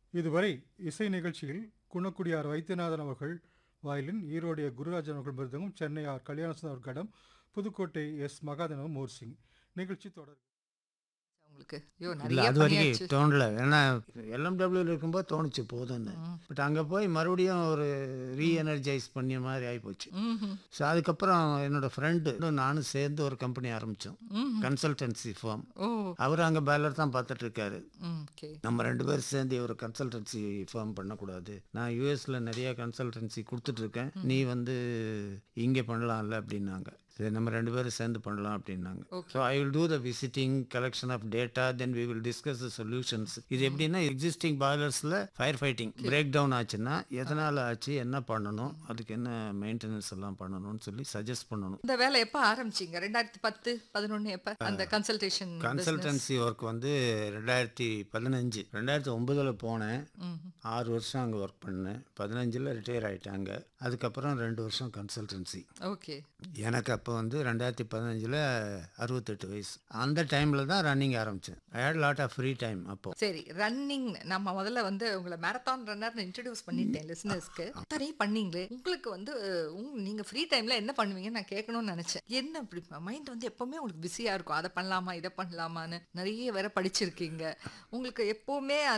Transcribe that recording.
இதுவரை இசை நிகழ்ச்சியில் குணக்குடியார் வைத்தியநாதன் அவர்கள் வயலின் ஈரோடைய குருராஜன் அவர்கள் மிருதங்கம் சென்னை ஆர் கல்யாணசுந்தர் அவர் கடம் புதுக்கோட்டை எஸ் மகாதேவன் மோர்சிங் நிகழ்ச்சி தொடர் உங்களுக்கு ஐயோ இல்லை நிறைய அது பண்ணியாச்சு வரைக்கும் தோணல ஏன்னா எல்எம்டபிள்யூல இருக்கும்போது தோணுச்சு போதும்னு ம். பட் அங்கே போய் மறுபடியும் ஒரு ரீஎனர்ஜைஸ் பண்ணிய மாதிரி ஆகிப்போச்சு ம்ஹும். ஸோ அதுக்கப்புறம் என்னோட ஃப்ரெண்டு நானும் சேர்ந்து ஒரு கம்பெனி ஆரம்பித்தோம் ம்ஹும். கன்சல்டன்சி ஃபார்ம் ஓ அவர் அங்கே பேலர் தான் பார்த்துட்டு இருக்காரு ம் ஓகே நம்ம ரெண்டு பேரும் சேர்ந்து ஒரு கன்சல்டன்சி ஃபார்ம் பண்ணக்கூடாது நான் யூஎஸ்ல நிறைய கன்சல்டன்சி கொடுத்துட்டு இருக்கேன் நீ வந்து இங்கே பண்ணலாம்ல அப்படின்னாங்க சரி நம்ம ரெண்டு பேரும் சேர்ந்து பண்ணலாம் அப்படின்னாங்க Okay. So I will do the visiting collection of data then we will discuss the solutions இது எப்படின்னா எக்ஸிஸ்டிங் பாய்லர்ஸில் ஃபயர் ஃபைட்டிங் பிரேக் டவுன் ஆச்சுன்னா எதனால் ஆச்சு என்ன பண்ணணும் அதுக்கு என்ன மெயின்டெனன்ஸ் எல்லாம் பண்ணணும்னு சொல்லி சஜஸ்ட் பண்ணணும் இந்த வேலை எப்ப ஆரம்பிச்சீங்க ரெண்டாயிரத்தி பத்து பதினொன்னு எப்ப அந்த கன்சல்டேஷன் கன்சல்டன்சி ஒர்க் வந்து ரெண்டாயிரத்தி பதினஞ்சு ரெண்டாயிரத்தி ஒன்பதுல போனேன் ஆறு வருஷம் அங்கே ஒர்க் பண்ணேன் பதினஞ்சில் ரிட்டையர் ஆயிட்டாங்க அதுக்கப்புறம் ரெண்டு வருஷம் கன்சல்டன்சி ஓகே எனக்கு அப்போ வந்து ரெண்டாயிரத்தி பதினஞ்சில் அறுபத்தெட்டு வயசு அந்த டைமில் தான் ரன்னிங் ஆரம்பித்தேன் I had lot of free time அப்போ சரி ரன்னிங் நம்ம முதல்ல வந்து உங்களை மேரத்தான் ரன்னர்னு இன்ட்ரடியூஸ் பண்ணிட்டேன் லிசனர்ஸ்க்கு அத்தனை பண்ணீங்களே உங்களுக்கு வந்து உங்க நீங்க ஃப்ரீ டைம்ல என்ன பண்ணுவீங்கன்னு நான் கேட்கணும்னு நினைச்சேன் என்ன அப்படி மைண்ட் வந்து எப்பவுமே உங்களுக்கு பிஸியா இருக்கும் அதை பண்ணலாமா இதை பண்ணலாமான்னு நிறைய வேற படிச்சிருக்கீங்க உங்களுக்கு எப்பவுமே